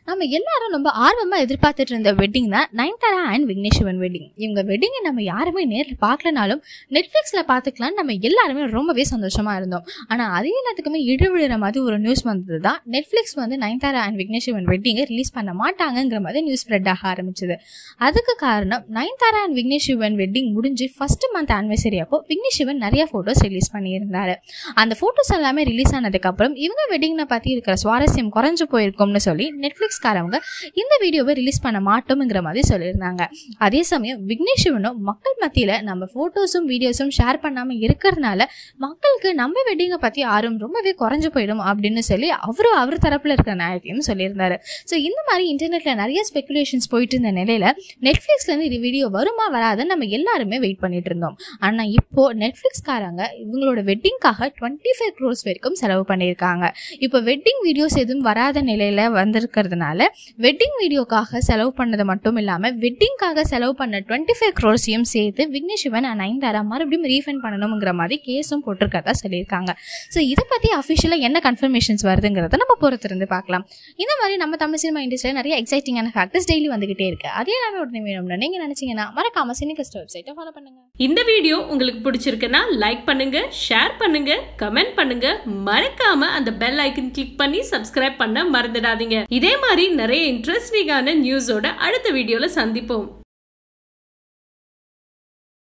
நம்ம எல்லாரும் ரொம்ப ஆர்வமா எதிர்பார்த்துட்டு இருந்த வெட்டிங் தான் நயன்தாரா அண்ட் விக்னேஸ்வரன் வெட்டிங் இவங்க வெட்டிங்கை நம்ம யாருமே நேரில் பார்க்கலனாலும் நெட்ஃப்ளிக்ஸில் பார்த்துக்கலாம் நம்ம எல்லாருமே ரொம்பவே சந்தோஷமா இருந்தோம் ஆனால் அதே எல்லாத்துக்குமே இழுவிழுற மாதிரி ஒரு நியூஸ் வந்தது தான் நெட்ஃப்ளிக்ஸ் வந்து நயன்தாரா அண்ட் விக்னேஸ்வரன் வெட்டிங்கை ரிலீஸ் பண்ண மாட்டாங்கங்கிற மாதிரி நியூஸ் ஸ்ப்ரெட் ஆக ஆரம்பிச்சது அதுக்கு காரணம் நயன்தாரா அண்ட் விக்னேஸ்வரன் வெட்டிங் முடிஞ்சு ஃபர்ஸ்ட் மந்த் ஆனிவர்சரி அப்போ விக்னேஸ்வரன் நிறைய ஃபோட்டோஸ் ரிலீஸ் பண்ணியிருந்தாரு அந்த ஃபோட்டோஸ் எல்லாமே ரிலீஸ் ஆனதுக்கப்புறம் இவங்க வெட்டிங்கை பற்றி இருக்கிற சுவாரஸ்யம் குறைஞ்சு போயிருக்கும்னு சொல்லி நெட்ஃப்ளிக்ஸ்காரவங்க இந்த வீடியோவை ரிலீஸ் பண்ண மாட்டோம்ங்கிற மாதிரி சொல்லியிருந்தாங்க அதே சமயம் விக்னேஷ்வனும் மக்கள் மத்தியில் நம்ம ஃபோட்டோஸும் வீடியோஸும் ஷேர் பண்ணாமல் இருக்கிறதுனால மக்களுக்கு நம்ம வெட்டிங்கை பற்றி ஆர்வம் ரொம்பவே குறைஞ்சு போயிடும் அப்படின்னு சொல்லி அவரும் அவர் தரப்பில் இருக்கிற நியாயத்தையும் சொல்லியிருந்தாரு ஸோ இந்த மாதிரி இன்டர்நெட்டில் நிறைய ஸ்பெகுலேஷன்ஸ் போயிட்டு இருந்த நிலையில் நெட்ஃப்ளிக்ஸ்லேருந்து இது வீடியோ வருமா வராதுன்னு நம்ம எல்லாருமே வெயிட் பண்ணிட்டு இருந்தோம் ஆனால் இப்போ நெட்ஃப்ளிக்ஸ்காரங்க இவங்களோட வெட்டிங்காக டுவெண்ட்டி ஃபைவ் க்ரோர்ஸ் வரைக்கும் செலவு பண்ணியிருக்காங்க இப்போ வெட்டிங் வீடியோஸ் எதுவும் வராத நிலையில் வந்திருக்கிறதுனால வெட்டிங் வீடியோக்காக செலவு பண்ணது மட்டும் இல்லாமல் வெட்டிங்காக செலவு பண்ண டுவெண்ட்டி ஃபைவ் க்ரோர்ஸையும் சேர்த்து விக்னேஷ் சிவன் அண்ட் நயன்தாரா மறுபடியும் ரீஃபண்ட் பண்ணணுங்கிற மாதிரி கேஸும் போட்டிருக்கதா சொல்லியிருக்காங்க ஸோ இதை பற்றி அஃபிஷியலாக என்ன கன்ஃபர்மேஷன்ஸ் வருதுங்கிறத நம்ம பொறுத்திருந்து பார்க்கலாம் இந்த மாதிரி நம்ம தமிழ் சினிமா இண்டஸ்ட்ரியில் நிறைய எக்ஸைட்டிங்கான ஃபேக்டர்ஸ் டெய்லி வந்துகிட்டே இருக்கு அதே எல்லாமே உடனே வேணும்னு நீங்கள் நினச்சிங்கன்னா மறக்காம சினிகஸ்ட் வெப்சைட்டை ஃபாலோ பண்ணுங்க இந்த வீடியோ உங்களுக்கு பிடிச்சிருக்குன்னா லைக் பண்ணுங்க ஷேர் பண்ணுங்க கமெண்ட் பண்ணுங்க மறக்காம அந்த பெல் ஐக்கன் கிளிக் பண்ணி சப்ஸ்கிரைப் பண்ண மறந்துடாதீங்க இதே மாதிரி நிறைய இன்ட்ரெஸ்டிங்கான நியூஸோட அடுத்த வீடியோல சந்திப்போம்